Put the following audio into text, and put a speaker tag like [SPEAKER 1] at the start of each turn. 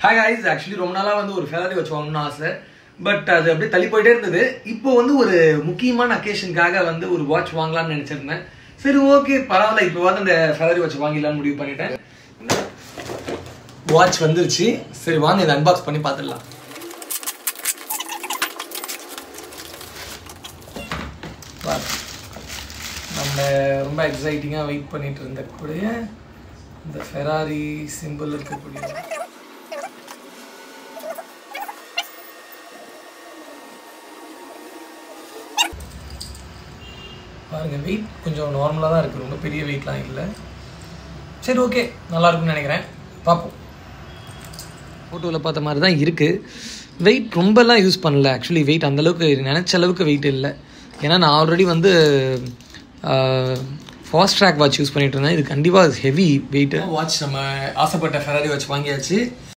[SPEAKER 1] Hi guys actually ரொம்ப நாளாக வந்து ஒரு ஃபெராரி வச்சு வாங்கணும்னு ஆசை பட் அது அப்படியே தள்ளி போயிட்டே இருந்தது இப்போ வந்து ஒரு முக்கியமான அக்கேஷனுக்காக வந்து ஒரு வாட்ச் வாங்கலாம்னு நினச்சிருந்தேன் சரி ஓகே பரவாயில்ல இப்போ வந்து அந்த ஃபெராரி வாட்ச் வாங்கிடலாம்னு முடிவு பண்ணிட்டேன் வாட்ச் வந்துருச்சு சரி வாங்க இதை அன்பாக்ஸ் பண்ணி பார்த்துடலாம் பாருங்க. நம்ம ரொம்ப எக்ஸைட்டிங்காக வெயிட் பண்ணிட்டு இருந்தக்கூடிய இந்த ஃபெராரி சிம்பிள் இருக்கக்கூடிய பாருங்க வெயிட் கொஞ்சம் நார்மலாக தான் இருக்குது ரொம்ப பெரிய வெயிட்லாம் இல்லை சரி ஓகே நல்லா இருக்கும்னு நினைக்கிறேன் பார்ப்போம் ஃபோட்டோவில் பார்த்த மாதிரி தான் இருக்குது வெயிட் ரொம்பலாம் யூஸ் பண்ணல ஆக்சுவலி வெயிட் அந்தளவுக்கு நினச்ச அளவுக்கு வெயிட் இல்லை ஏன்னா நான் ஆல்ரெடி வந்து ஃபாஸ்ட் ட்ராக் வாட்ச் யூஸ் பண்ணிட்டு இருந்தேன் இது கண்டிப்பாக ஹெவி வெயிட்டு வாட்ச் நம்ம ஆசைப்பட்ட ஃபெராரி வாட்ச் வாங்கியாச்சு